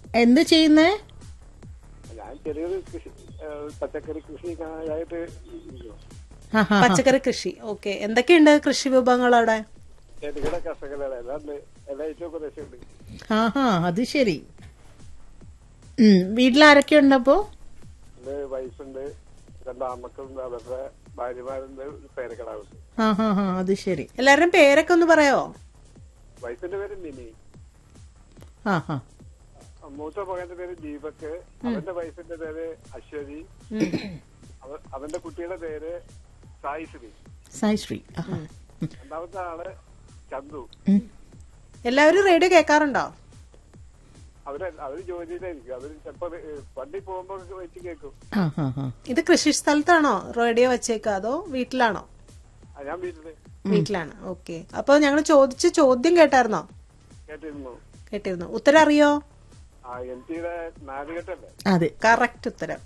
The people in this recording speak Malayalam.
എന്ത് ചെയ്യുന്നേ ഞാൻ ചെറിയൊരു കൃഷി ഏഹ്, പച്ചക്കറി കൃഷിക്കായിട്ട് ഇരിക്കുന്നു. ആ, ആ, ആ. പച്ചക്കറി കൃഷി ഓക്കെ എന്തൊക്കെയുണ്ട് കൃഷി വിഭവങ്ങൾ അവിടെ ചെറുകിട കർഷകരാണ് എല്ലാണ്ട് എല്ലാ ഏറ്റവും പ്രദേശമുണ്ട് ആഹാ അത് ശരി ഉം, വീട്ടിലാരൊക്കെ ഉണ്ട് അപ്പോ എന്റെ വൈഫുണ്ട് രണ്ട് ആമക്കളുണ്ട് അവരുടെ ഭാര്യമാരുണ്ട് ഒരു പേരക്കടാവുണ്ട് ആ ഹാ ഹാ അത് ശരി എല്ലാവരുടെയും പേരൊക്കെ ഒന്ന് പറയാവോ വൈഫിന്റെ പേര് മിനി ആ ഹാ മൂത്ത മകന്റെ പേര് ദീപക് അവന്റെ വൈഫിന്റെ പേര് അശ്വതി അവ- അവന്റെ കുട്ടിയുടെ പേര് സായിശ്രീ സായിശ്രീ ആഹാ. രണ്ടാമത്തെ ആള് ചന്തു ഉം. എല്ലാവരും റേഡിയോ കേൾക്കാറുണ്ടോ അവര് അവര് ജോലിയിലായിരിക്കും അവര് ചിലപ്പോ ഏഹ്, വണ്ടി പോകുമ്പോ വെച്ച് കേൾക്കും ആ ഹാ ഹാ ഇത് കൃഷി സ്ഥലത്താണോ റേഡിയോ വെച്ചേക്കുക അതോ വീട്ടിലാണോ ആ, ഞാൻ വീട്ടില് വീട്ടിലാണ് ഓക്കെ അപ്പൊ ഞങ്ങൾ ചോദിച്ച ചോദ്യം കേട്ടായിരുന്നോ കേട്ടിരുന്നു കേട്ടിരുന്നു ഉത്തരം അറിയോ ആ എം ടിയുടെ നാലുകെട്ടല്ലേ അതെ കറക്റ്റ് ഉത്തരം